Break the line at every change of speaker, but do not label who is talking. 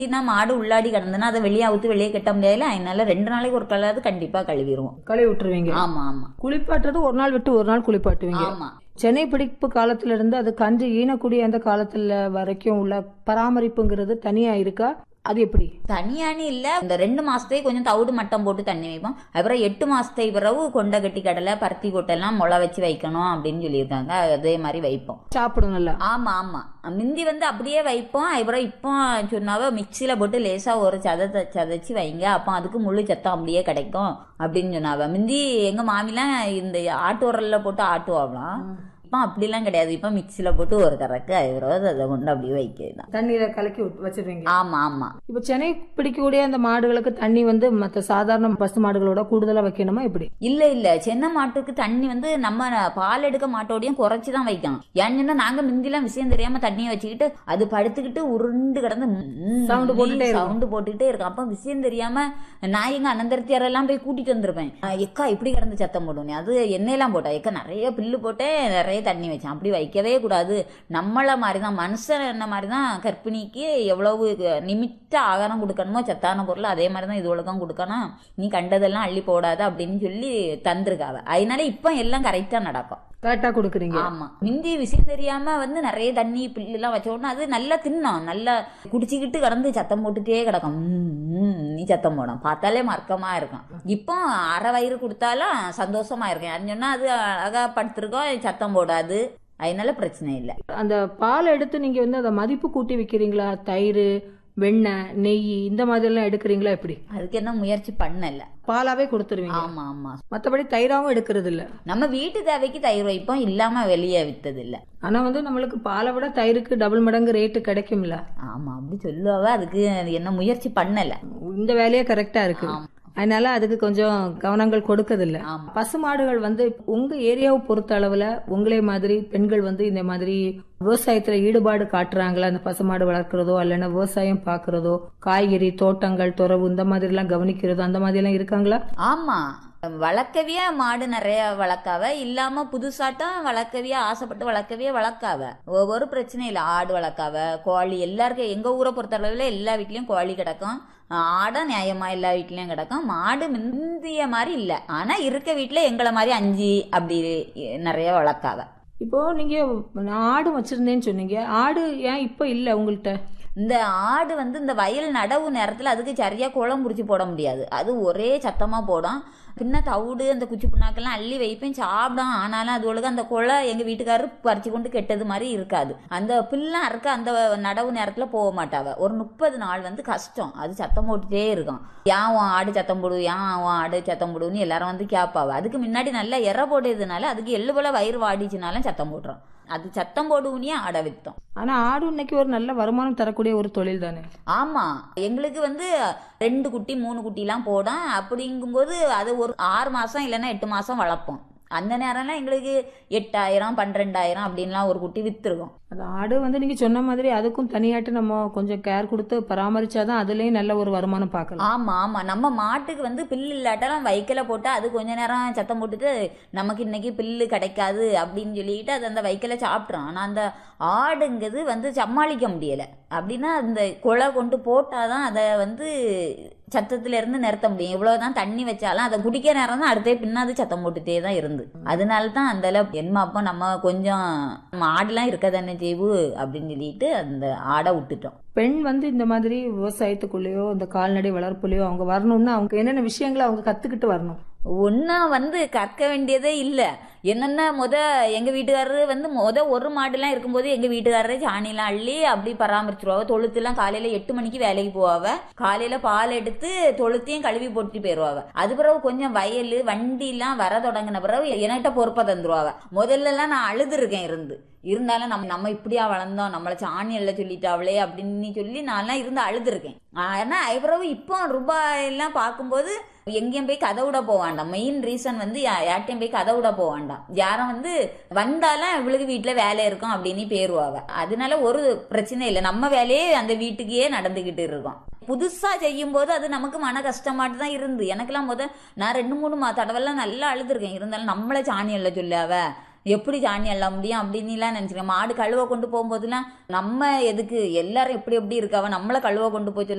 நான் மாடு உள்ளாடி கிடந்ததுன்னா அதை வெளியே அவுத்து வெளியே கட்ட முடியாதுல அதனால ரெண்டு நாளைக்கு ஒரு கலாவது கண்டிப்பா கழுவிடுவோம்
கழுவி விட்டுருவீங்க
ஆமா ஆமா
குளிப்பாட்டுறது ஒரு நாள் விட்டு ஒரு நாள் குளிப்பாட்டுவீங்க
ஆமா
சென்னை பிடிப்பு காலத்துல இருந்து அது கன்று ஈனக்கூடிய அந்த காலத்துல வரைக்கும் உள்ள பராமரிப்புங்கிறது தனியா இருக்கா அது எப்படி
தனியானு இல்ல இந்த ரெண்டு மாசத்தையே கொஞ்சம் தவிடு மட்டம் போட்டு தண்ணி வைப்போம் அப்புறம் எட்டு மாசத்தை பிறகு கொண்டை கட்டி கடலை பருத்தி கொட்டெல்லாம் முளை வச்சு வைக்கணும் அப்படின்னு சொல்லியிருக்காங்க அதே மாதிரி வைப்போம்
சாப்பிடும் நல்லா
ஆமா ஆமா மிந்தி வந்து அப்படியே வைப்போம் அப்புறம் இப்போ சொன்னாவ மிக்சியில போட்டு லேசா ஒரு சதத்தை சதைச்சு வைங்க அப்போ அதுக்கு முழு சத்தம் அப்படியே கிடைக்கும் அப்படின்னு சொன்னாவ மிந்தி எங்க மாமிலாம் இந்த ஆட்டு உரல்ல போட்டு ஆட்டுவாங்களாம் இப்போ அப்படிலாம் கிடையாது இப்போ மிக்சியில போட்டு ஒரு கறக்கு அப்புறம் அதை கொண்டு அப்படியே வைக்கிறதுதான்
தண்ணீரை கலக்கி விட்டு வச்சிருவீங்க
ஆமா ஆமா
இப்ப சென்னை பிடிக்கக்கூடிய அந்த மாடுகளுக்கு தண்ணி வந்து மத்த சாதாரண பசு மாடுகளோட கூடுதலா வைக்கணுமா எப்படி
இல்ல இல்ல சென்னை மாட்டுக்கு தண்ணி வந்து நம்ம பால் எடுக்க மாட்டோடையும் குறைச்சி தான் வைக்கணும் ஏன்னு சொன்னா நாங்க முந்திலாம் விஷயம் தெரியாம தண்ணியை வச்சுக்கிட்டு அது படுத்துக்கிட்டு உருண்டு கிடந்து
Sound போட்டுட்டே இருக்கும்.
சவுண்டு போட்டுக்கிட்டே இருக்கும் அப்ப விஷயம் தெரியாம நான் எங்க அனந்தரத்தியாரெல்லாம் போய் கூட்டிட்டு வந்திருப்பேன் அஹ் எக்கா இப்படி கிடந்து சத்தம் போடுவேன் அது எண்ணெயெல்லாம் போட்டா எக்கா நிறைய பில்லு போட்டேன் நிறைய தண்ணி வச்சேன் அப்படி வைக்கவே கூடாது நம்மள மாதிரிதான் மனுஷன் என்ன மாதிரிதான் கர்ப்பிணிக்கு எவ்வளவு நிமித்த ஆகாரம் கொடுக்கணுமோ சத்தான பொருள் அதே மாதிரி தான் இதுவளுக்கும் கொடுக்கணும் நீ கண்டதெல்லாம் அள்ளி போடாத அப்படின்னு சொல்லி தந்திருக்காவ அதனால இப்ப எல்லாம் கரெக்டா நடக்கும்
கரெக்டா கொடுக்குறீங்க
ஆமா மிந்தி விஷயம் தெரியாம வந்து நிறைய தண்ணி பில்லு எல்லாம் வச்ச உடனே அது நல்லா தின்னும் நல்லா குடிச்சுக்கிட்டு கடந்து சத்தம் போட்டுட்டே கிடக்கும் ம், ம், நீ சத்தம் போடும் பார்த்தாலே மர்க்கமா இருக்கும் இப்போ அரை வயிறு கொடுத்தாலும் சந்தோஷமா இருக்கேன் அது சொன்னா அது அழகா படுத்திருக்கோம் சத்தம் போடாது அதனால பிரச்சனை இல்லை
அந்த பால் எடுத்து நீங்க வந்து அதை மதிப்பு கூட்டி விக்கிறீங்களா தயிர் வெண்ணெய் நெய் இந்த மாதிரி எல்லாம் எடுக்கிறீங்களா எப்படி
அதுக்கு என்ன முயற்சி பண்ணல
பாலாவே கொடுத்துருவீங்க
ஆமா ஆமா
மத்தபடி தயிராவும் எடுக்கிறது இல்ல
நம்ம வீட்டு தேவைக்கு தயிர் வைப்போம் இல்லாம வெளியே வித்தது இல்ல
ஆனா வந்து நம்மளுக்கு பாலை விட தயிருக்கு டபுள் மடங்கு ரேட்டு கிடைக்கும்ல
ஆமா அப்படி சொல்லுவாவ அதுக்கு என்ன முயற்சி பண்ணல
இந்த வேலையே கரெக்டா இருக்கு
ஆமா.
அதனால அதுக்கு கொஞ்சம் கவனங்கள் கொடுக்கறதில்ல
ஆமா
பசுமாடுகள் வந்து உங்க ஏரியாவை பொறுத்த அளவுல உங்களே மாதிரி பெண்கள் வந்து இந்த மாதிரி விவசாயத்துல ஈடுபாடு காட்டுறாங்களா அந்த பசுமாடு வளர்க்கறதோ இல்லைன்னா விவசாயம் பாக்குறதோ காய்கறி தோட்டங்கள் துறவு இந்த மாதிரி எல்லாம் கவனிக்கிறதோ அந்த மாதிரி எல்லாம் இருக்காங்களா
ஆமா வளர்க்கவே மாடு நிறைய வளர்க்காவ இல்லாம புதுசாட்டம் வளர்க்கவே ஆசைப்பட்டு வளர்க்கவே வளர்க்காவ ஒ- ஒரு பிரச்சனை இல்லை ஆடு வளர்க்காவ கோழி எல்லாருக்கும் எங்க ஊரை பொறுத்தளவுல எல்லா வீட்லயும் கோழி கிடக்கும் ஆடும் நியாயமா எல்லா வீட்லயும் கிடக்கும் மாடு முந்திய மாதிரி இல்ல ஆனா இருக்க வீட்டுல எங்களை மாதிரி அஞ்சு அப்படி நிறைய வளர்க்காவ
இப்போ நீங்க நான் ஆடு வச்சிருந்தேன்னு சொன்னீங்க ஆடு ஏன் இப்ப இல்ல உங்கள்கிட்ட
இந்த ஆடு வந்து இந்த வயல் நடவு நேரத்துல அதுக்கு சரியா குளம் புடிச்சு போட முடியாது அது ஒரே சத்தமா போடும் பின்ன தவிடு அந்த குச்சி புண்ணாக்கெல்லாம் அள்ளி வைப்பேன் சாப்பிடும் ஆனாலும் அது ஒழுங்கு அந்த குலை எங்க வீட்டுக்காரரு பறிச்சு கொண்டு கெட்டது மாதிரி இருக்காது அந்த பில்லாம் இருக்க அந்த நடவு நேரத்துல போக மாட்டாவ ஒரு முப்பது நாள் வந்து கஷ்டம் அது சத்தம் போட்டுட்டே இருக்கும் ஏன் உன் ஆடு சத்தம் போடு ஏன் உன் ஆடு சத்தம் போடுன்னு எல்லாரும் வந்து கேட்பாவ அதுக்கு முன்னாடி நல்லா எற போட்டதுனால அதுக்கு எள்ளு போல வயிறு வாடிச்சுனாலும் சத்தம் போட்டுரும் அது சத்தம் போடுவுனே ஆடை வித்தோம்
ஆனா ஆடு இன்னைக்கு ஒரு நல்ல வருமானம் தரக்கூடிய ஒரு தொழில் தானே
ஆமா எங்களுக்கு வந்து ரெண்டு குட்டி மூணு குட்டிலாம் போடும் அப்படிங்கும்போது அது ஒரு ஆறு மாசம் இல்லைன்னா எட்டு மாசம் வளர்ப்போம் அந்த நேரம்லாம் எங்களுக்கு எட்டாயிரம் பன்னிரெண்டாயிரம் அப்படின்லாம் ஒரு குட்டி வித்துருக்கும்
அது ஆடு வந்து நீங்க சொன்ன மாதிரி அதுக்கும் தனியாட்டு நம்ம கொஞ்சம் கேர் கொடுத்து பராமரிச்சாதான் அதுலயும் நல்ல ஒரு வருமானம் பார்க்கலாம்
ஆமா ஆமா நம்ம மாட்டுக்கு வந்து பில்லு இல்லாட்டாலும் வைக்கல போட்டு அது கொஞ்ச நேரம் சத்தம் போட்டுட்டு நமக்கு இன்னைக்கு பில்லு கிடைக்காது அப்படின்னு சொல்லிட்டு அது அந்த வைக்கல சாப்பிட்றோம் ஆனா அந்த ஆடுங்கிறது வந்து சமாளிக்க முடியல அப்படின்னா அந்த குலை கொண்டு போட்டாதான் அதை வந்து சத்தத்துல இருந்து நிறுத்த முடியும் இவ்வளவுதான் தண்ணி வச்சாலும் அதை குடிக்க நேரம் தான் அடுத்தே பின்னாது சத்தம் போட்டுட்டே தான் இருந்து அதனால தான் அந்த என்ன அப்போ நம்ம கொஞ்சம் ஆடுலாம் இருக்க தானே செய்வு அப்படின்னு சொல்லிட்டு அந்த ஆடை விட்டுட்டோம்
பெண் வந்து இந்த மாதிரி விவசாயத்துக்குள்ளேயோ இந்த கால்நடை வளர்ப்புலயோ அவங்க வரணும்னா அவங்க என்னென்ன விஷயங்களை அவங்க கத்துக்கிட்டு வரணும்
ஒன்றும் வந்து கற்க வேண்டியதே இல்லை என்னென்ன முத எங்கள் வீட்டுக்காரரு வந்து முத ஒரு மாடுலாம் இருக்கும்போது எங்கள் வீட்டுக்காரரே சாணிலாம் அள்ளி அப்படி பராமரிச்சிருவாங்க தொழுத்துலாம் காலையில் எட்டு மணிக்கு வேலைக்கு போவாவ காலையில் பால் எடுத்து தொழுத்தையும் கழுவி போட்டு போயிடுவாவ அது பிறகு கொஞ்சம் வயல் வண்டிலாம் வர தொடங்கின பிறகு என்கிட்ட பொறுப்பை தந்துருவாவ முதல்லலாம் நான் அழுதுருக்கேன் இருந்து இருந்தாலும் நம்ம நம்ம இப்படியா வளர்ந்தோம் நம்மளை சாணி எல்லாம் சொல்லிட்டாவளே அப்படின்னு சொல்லி நான்லாம் இருந்து அழுதுருக்கேன் ஆனா ஐப்ரவு இப்போ ரூபாய் எல்லாம் பார்க்கும்போது எங்கேயும் போய் கதை விட போக வேண்டாம் மெயின் ரீசன் வந்து யா- யார்ட்டையும் போய் கதை விட போக வேண்டாம் யாரும் வந்து வந்தாலும் இவளுக்கு வீட்டுல வேலை இருக்கும் அப்படின்னு பேருவாவ அதனால ஒரு பிரச்சனை இல்லை நம்ம வேலையே அந்த வீட்டுக்கே நடந்துகிட்டு இருக்கோம் புதுசா செய்யும் போது அது நமக்கு மன கஷ்டமாட்டு தான் இருந்து எனக்கெல்லாம் முத நான் ரெண்டு மூணு மா தடவைலாம் நல்லா அழுதுருக்கேன் இருந்தாலும் நம்மளை சாணி எல்லாம் சொல்லாவ எப்படி சாணி அள்ள முடியும் அப்படின்னுலாம் நினைச்சிருக்கேன் மாடு கழுவ கொண்டு போகும்போதுலாம் நம்ம எதுக்கு எல்லாரும் எப்படி எப்படி இருக்காவ நம்மள கழுவ கொண்டு போய் சொல்ல